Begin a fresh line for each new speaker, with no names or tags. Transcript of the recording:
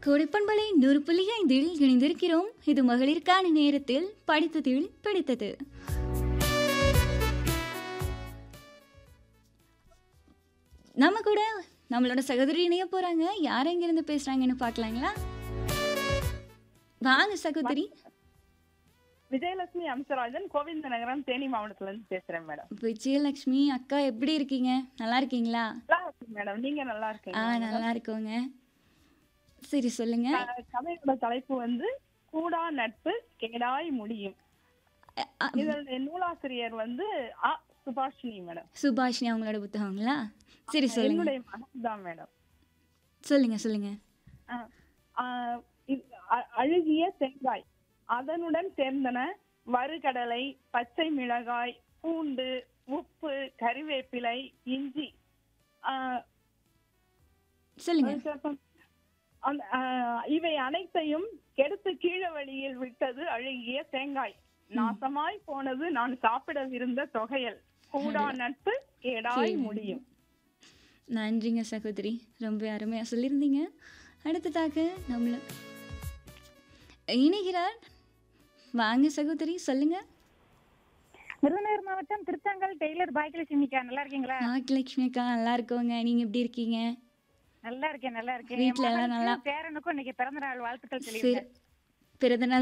கொடைப்பண்பலை நூறு புள்ளி ஐந்தில் இணைந்திருக்கிறோம் இது மகளிருக்கான நேரத்தில் படித்ததில் பிடித்தது நம்ம கூட நம்மளோட சகோதரி இணைய போறாங்க யார் எங்கிருந்து பேசுறாங்கன்னு பார்க்கலாங்களா வாங்க சகோதரி
விஜயலட்சுமி அம்சராஜன் கோவிந்த நகரம் தேனி மாவட்டத்துல இருந்து பேசுறேன் மேடம்
விஜயலட்சுமி அக்கா எப்படி இருக்கீங்க நல்லா இருக்கீங்களா
நல்லா இருக்கு மேடம் நீங்க நல்லா
ஆ
இருக்கீங்க
நல்லா இருக்கோங்க சரி சொல்லுங்க
க- கதையோட தலைப்பு வந்து கூடா நட்பு கேடாய் முடியும்
அ, அ,
இதனுடைய நூலாசிரியர் வந்து ஆ சுபாஷினி மேடம்
சுபாஷினி அவங்களோட புத்தகங்களா சரி சொல்லுங்க
என்னுடைய மகன் தான் மேடம்
சொல்லுங்க சொல்லுங்க
ஆ, ஆ, இது அ- அழுகிய தேங்காய் அதனுடன் சேர்ந்தன வறுகடலை பச்சை மிளகாய் பூண்டு உப்பு கறிவேப்பிலை இஞ்சி ஆ,
சொல்லுங்க
அதுக்கப்புறம் அந்த, ஆ, இவை அனைத்தையும் கெடுத்து கீழே வழியில் விட்டது அழுகிய தேங்காய் நாசமாய் போனது நான் சாப்பிடவிருந்த தொகையல் கூடா நட்பு கேடாய் முடியும்
நன்றிங்க சகோதரி ரொம்ப அருமையாக சொல்லியிருந்தீங்க அடுத்ததாக நம்மள இணைகிறார் வாங்க சகோதரி சொல்லுங்க
விருதுநகர் மாவட்டம் திருத்தங்கல் டெய்லர் பாக்கியலட்சுமிக்கா நல்லா இருக்கீங்களா
பாக்கியலட்சுமி அக்கா நல்லா இருக்கோங்க நீங்க எப்படி இருக்கீங்க
நல்லா இருக்கேன் நல்லா இருக்கேன்
வீட்ல எல்லாம்
என்
நல்லா-
மகனுக்கும் பேரனுக்கும் இன்னைக்கு பிறந்த நாள் வாழ்த்துக்கள்
சரி
சொல்லியிருந்தேன்
பிறந்தநாள்